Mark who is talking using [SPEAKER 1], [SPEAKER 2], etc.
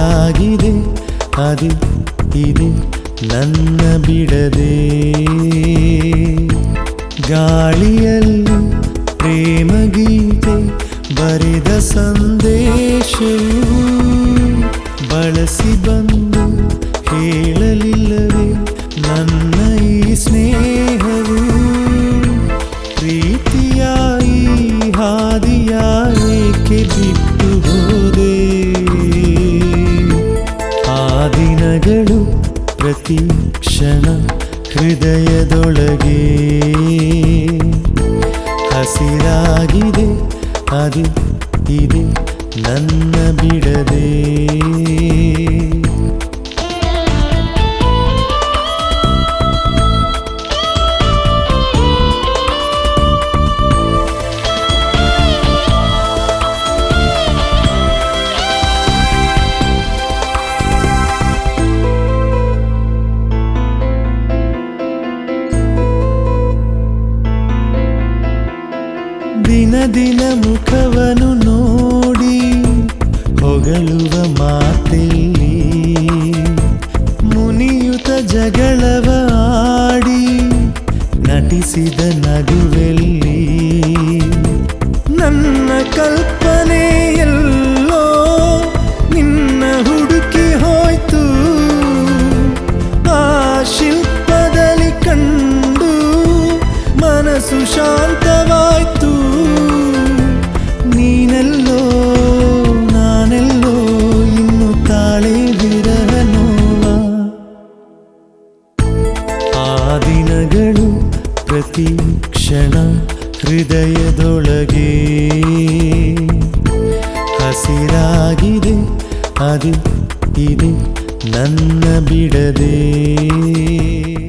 [SPEAKER 1] ಹಸಿರಾಗಿದೆ ಅದೇ ಇದೆ ನನ್ನ ಬಿಡದೆ ಗಾಳಿಯಲ್ಲಿ ಪ್ರೇಮ ಗೀತೆ ಬರೆದ ಸಂದೇಶವು ಬಳಸಿ ಬಂದು ಹೇಳಲಿಲ್ಲವೇ ನನ್ನ ಈ ಸ್ನೇಹವು ಪ್ರೀತಿಯ ಈ ಹಾದಿಯ ಏಕೆ ಬಿಟ್ಟು ಹೋದೆ ಆ ದಿನಗಳು ಪ್ರತಿ ಕ್ಷಣ ಹೃದಯದೊಳಗೆ ಹಸಿರಾಗಿದೆ ಅದು ಇದೆ ನನ್ನ ಬಿಡದೆ ದಿನ ದಿನ ಮುಖವನ್ನು ನೋಡಿ ಹೊಗಳುವ ಮಾತೆಲ್ಲಿ ಮುನಿಯುತ ಜಗಳವ ಆಡಿ ನಟಿಸಿದ ನಗುವೆಲ್ಲಿ ನನ್ನ ಕಲ್ಪನೆಯಲ್ಲೋ ನಿನ್ನ ಹುಡುಕಿ ಹೋಯ್ತು ಆ ಶಿಲ್ಪದಲ್ಲಿ ಕಂಡು ಮನಸ್ಸು ಶಾಂತವಾಯ್ತು ನೀನೆಲ್ಲೋ ನಾನೆಲ್ಲೋ ಇನ್ನು ತಾಳೆ ವಿರಹ ನೋವ ಆ ದಿನಗಳು ಪ್ರತಿ ಕ್ಷಣ ಹೃದಯದೊಳಗೆ ಹಸಿರಾಗಿದೆ ಅದು ಇದೆ ನನ್ನ ಬಿಡದೆ